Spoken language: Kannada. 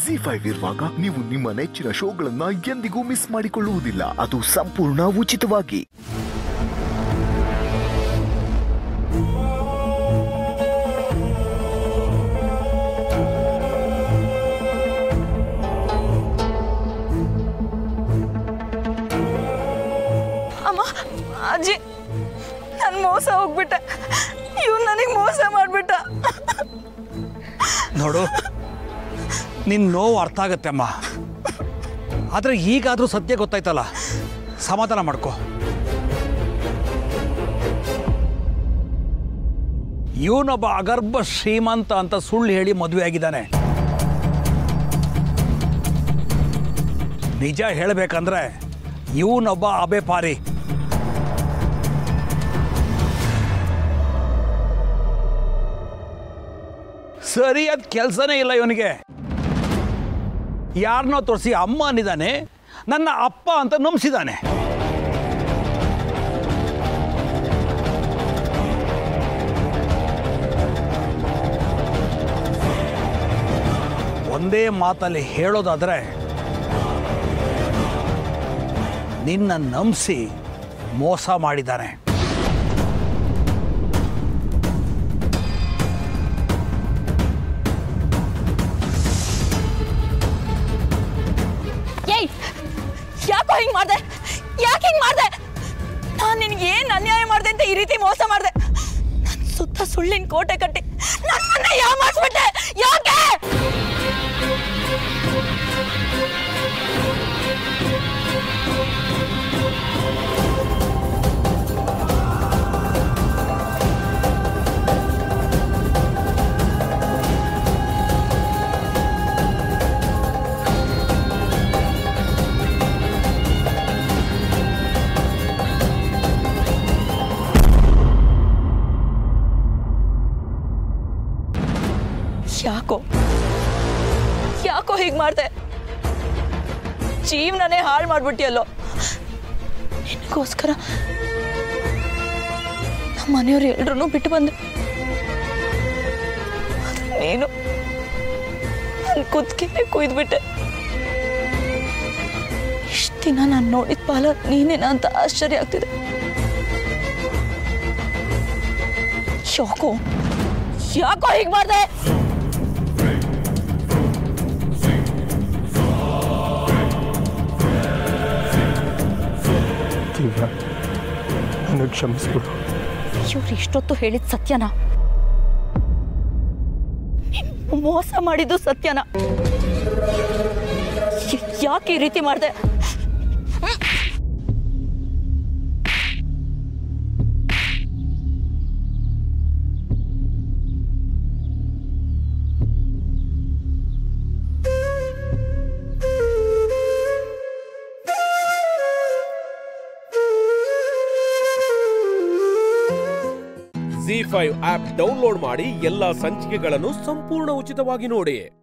ಜಿ ಫೈವ್ ಇರುವಾಗ ನೀವು ನಿಮ್ಮ ನೆಚ್ಚಿನ ಶೋಗಳನ್ನ ಎಂದಿಗೂ ಮಿಸ್ ಮಾಡಿಕೊಳ್ಳುವುದಿಲ್ಲ ಅದು ಸಂಪೂರ್ಣ ಉಚಿತವಾಗಿ ಅಮ್ಮ ಅಜ್ಜಿ ನಾನು ಮೋಸ ಹೋಗ್ಬಿಟ್ಟೆ ಇವ್ನು ನನಗೆ ಮೋಸ ಮಾಡಿಬಿಟ್ಟ ನೋಡು ನಿನ್ನ ನೋವು ಅರ್ಥ ಆಗತ್ತೆ ಅಮ್ಮ ಆದರೆ ಈಗಾದರೂ ಸತ್ಯ ಗೊತ್ತಾಯ್ತಲ್ಲ ಸಮಾಧಾನ ಮಾಡ್ಕೊ ಇವನೊಬ್ಬ ಅಗರ್ಭ ಶ್ರೀಮಂತ ಅಂತ ಸುಳ್ಳು ಹೇಳಿ ಮದುವೆ ಆಗಿದ್ದಾನೆ ನಿಜ ಹೇಳಬೇಕಂದ್ರೆ ಇವನೊಬ್ಬ ಅಬೆಪಾರಿ ಸರಿಯಾದ ಕೆಲಸನೇ ಇಲ್ಲ ಇವನಿಗೆ ಯಾರನ್ನೋ ತೋರಿಸಿ ಅಮ್ಮ ಅಂದಿದ್ದಾನೆ ನನ್ನ ಅಪ್ಪ ಅಂತ ನಂಬಿಸಿದ್ದಾನೆ ಒಂದೇ ಮಾತಲ್ಲಿ ಹೇಳೋದಾದ್ರೆ ನಿನ್ನ ನಂಬಿಸಿ ಮೋಸ ಮಾಡಿದ್ದಾನೆ ಏಯ್ ಯಾಕೋ ಹಿಂಗ್ ಮಾಡ್ದೆ ಯಾಕೆ ಹಿಂಗ್ ಮಾಡ್ದೆ ನಾನು ನಿನ್ಗೆ ಏನ್ ಅನ್ಯಾಯ ಮಾಡ್ದೆ ಅಂತ ಈ ರೀತಿ ಮೋಸ ಮಾಡ್ದೆ ನನ್ ಸುತ್ತ ಸುಳ್ಳಿನ ಕೋಟೆ ಕಟ್ಟಿ ನನ್ನನ್ನ ಯಾಮಾರಿಸ್ಬಿಟ್ಟೆ ಯಾಕೆ ಯಾಕೋ ಯಾಕೋ ಹೀಗೆ ಮಾಡ್ದೆ ಜೀವನನೇ ಹಾಳು ಮಾಡ್ಬಿಟ್ಟಿಯಲ್ಲೋ ನಿನಗೋಸ್ಕರ ನಮ್ಮ ಮನೆಯವ್ರು ಎಲ್ರೂ ಬಿಟ್ಟು ಬಂದೆ ಆದ್ರೆ ನೀನು ನನ್ನ ಕುತ್ತಿಗೆ ಕುಯ್ದ್ಬಿಟ್ಟೆ ಇಷ್ಟು ದಿನ ನಾನು ನೋಡಿದ ಪಾಲ ನೀನೇನ ಅಂತ ಆಶ್ಚರ್ಯ ಆಗ್ತಿದೆ ಯಾಕೋ ಯಾಕೋ ಹೀಗೆ ಮಾಡ್ದೆ ದಿವ್ಯಾ ನನಗೆ ಕ್ಷಮಿಸ್ಬಿಡು ಇವ್ರು ಇಷ್ಟೊತ್ತು ಹೇಳಿದ ಸತ್ಯನ ನೀನ್ ಮೋಸ ಮಾಡಿದ್ದು ಸತ್ಯನ ಯ- ಯಾಕೆ ಈ ರೀತಿ ಮಾಡಿದೆ ಜಿ ಫೈವ್ ಆಪ್ ಡೌನ್ಲೋಡ್ ಮಾಡಿ ಎಲ್ಲಾ ಸಂಚಿಕೆಗಳನ್ನು ಸಂಪೂರ್ಣ ಉಚಿತವಾಗಿ ನೋಡಿ